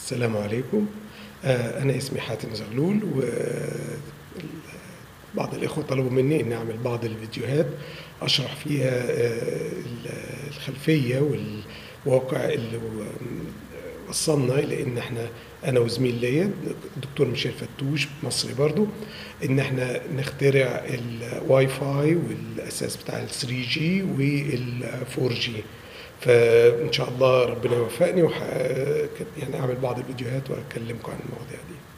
السلام عليكم آه، أنا اسمي حاتم زغلول و بعض الإخوة طلبوا مني أن أعمل بعض الفيديوهات أشرح فيها آه، الخلفية والواقع اللي وصلنا إلى إن إحنا أنا وزميل ليا الدكتور ميشيل فتوش مصري برضو إن إحنا نخترع الواي فاي والأساس بتاع ال 3 جي وال 4 جي فان شاء الله ربنا يوفقني وح... يعني اعمل بعض الفيديوهات واكلمكم عن المواضيع دي